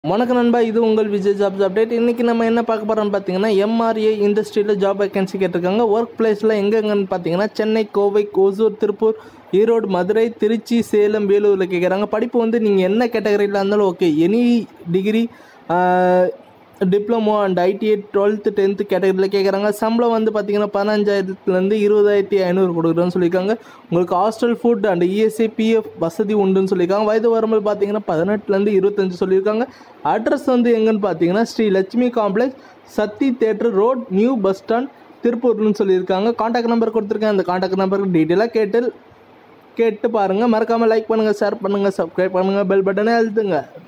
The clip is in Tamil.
வணக்கம் நண்பா இது உங்கள் விஜய் ஜாப்ஸ் அப்டேட் இன்றைக்கி நம்ம என்ன பார்க்க போகிறோம்னு பார்த்தீங்கன்னா எம்ஆர்ஏ இண்டஸ்ட்ரியில் ஜாப் வேகன்சி கேட்டிருக்காங்க ஒர்க் பிளேஸில் எங்கெங்கன்னு பார்த்தீங்கன்னா சென்னை கோவை ஓசூர் திருப்பூர் ஈரோடு மதுரை திருச்சி சேலம் வேலூரில் கேட்குறாங்க படிப்பு வந்து நீங்கள் என்ன கேட்டகரியில் இருந்தாலும் okay any degree diploma and ITI twelfth tenth கேட்டகரியில் கேட்குறாங்க சம்பளம் வந்து பார்த்தீங்கன்னா பதினஞ்சாயிரத்துலேருந்து இருபதாயிரத்தி ஐநூறு கொடுக்குறோன்னு சொல்லியிருக்காங்க உங்களுக்கு hostel food and ESI PF வசதி உண்டுன்னு சொல்லியிருக்காங்க வயது வரம்பு பார்த்தீங்கன்னா பதினெட்டுலேருந்து இருபத்தஞ்சு சொல்லியிருக்காங்க அட்ரஸ் வந்து எங்கன்னு பார்த்தீங்கன்னா Sri Lakshmi complex Sakthi theatre road new bus stand திருப்பூர்னு சொல்லியிருக்காங்க காண்டாக்ட் நம்பர் கொடுத்துருக்கேன் அந்த காண்டாக்ட் நம்பருக்கு டீட்டெயிலாக கேட்டு கேட்டு பாருங்கள் மறக்காமல் லைக் பண்ணுங்கள் ஷேர் பண்ணுங்கள் சப்ஸ்கிரைப் பண்ணுங்கள் பெல் பட்டனே அழுத்துங்க